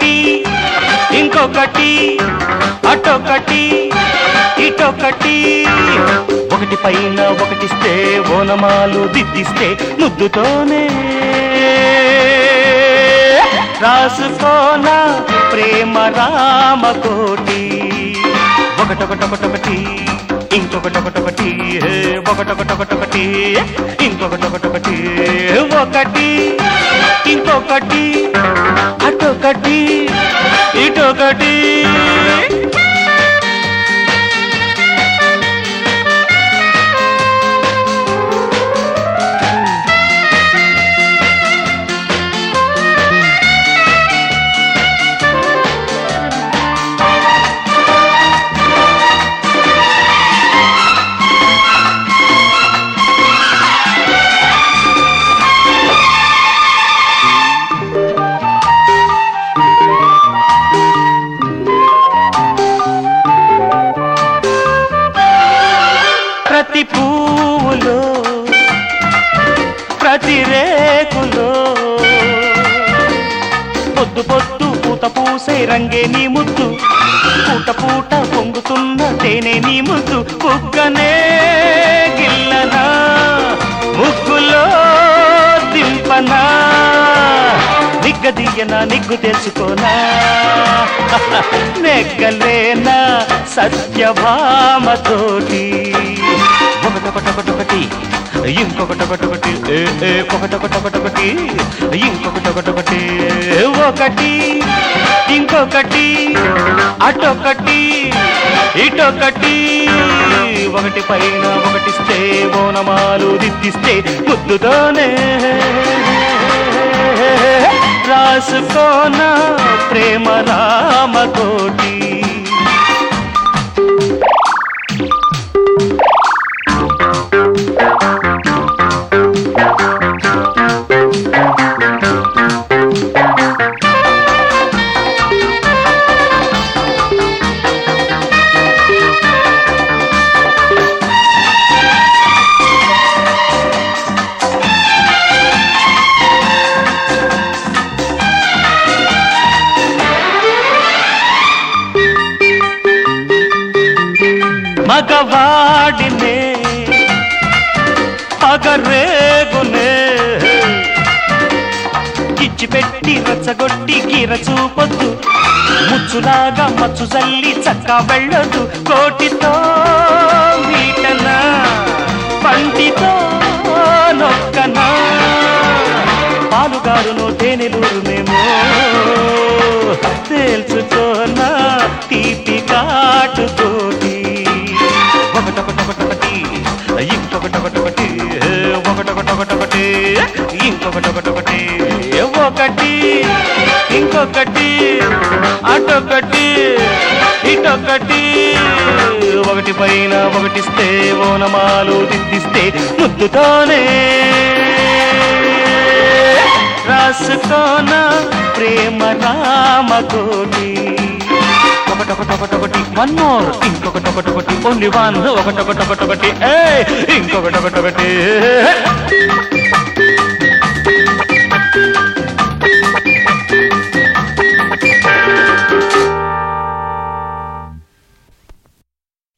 ఇంకొకటి ఇంకొకటి అటొకటి ఇటొకటి ఒకటి పైన ఒకటిస్తే ఓనమాలు దిద్దిస్తే ముద్దుతోనే రాసుకోన ప్రేమ రామకోటి ఒకటొకటొకటొకటి ఇంకొకటొకటొకటి హే, ఒకటొకటొకటొకటి ఇంకొకటొకటొకటి ఒకటి ఇంకొకటి అటొకటి ఇటొకటి ప్రతి పువ్వులో ప్రతి రేకులో పొద్దు పొద్దు పూత పూసే రంగే నీ ముద్దు పూట పూట పొంగుతున్న తేనె నీ ముద్దు బుగ్గనే గిల్లనా ముగ్గులో దింపనా నిగ్గదీయనా నిగ్గు తెలుసుకోనా నెగ్గలేనా సత్యభామతోటి ఒకటొకటొకటొకటి ఇంకొకటొకటొకటి ఏ, ఏ, ఒకటొకటొకటొకటి ఇంకొకటొకటొకటి ఒకటి ఇంకొకటి అటొకటి ఇటొకటి ఒకటి పైన ఒకటిస్తే ఓనమాలు దిద్దిస్తే ముద్దుతోనే రాసుకోన ప్రేమ రామకోటి మగవాడినే పగరేగునే ఇచ్చిపెట్టి రచ్చగొట్టి గీర చూపొద్దు ముచ్చులాగా మచ్చు జల్లి చక్క వెళ్ళొద్దు కోటితో వీటనా పంటితో నొక్కనా పాలుగారును తేనెలూరునేమో తేల్చుకోనా తీపి కాటుతోటి ఒకటొకటొకటొకటి ఇంకొకటొకటొకటి ఒకటొకటొకటొకటి ఇంకొకటొకటొకటి ఒకటి ఇంకొకటి అటొకటి ఇటొకటి ఒకటి పైన ఒకటిస్తే ఓనమాలు దిద్దిస్తే ముద్దుతోనే రాసుకోన ప్రేమ రామకోటి ఒకటొకటొకటొకటి వన్ మోర్ ఇంకొకటొకటొకటి ఓన్లీ వన్ ఒకటొకటొకటొకటి ఏ ఇంకొకటొకటొకటి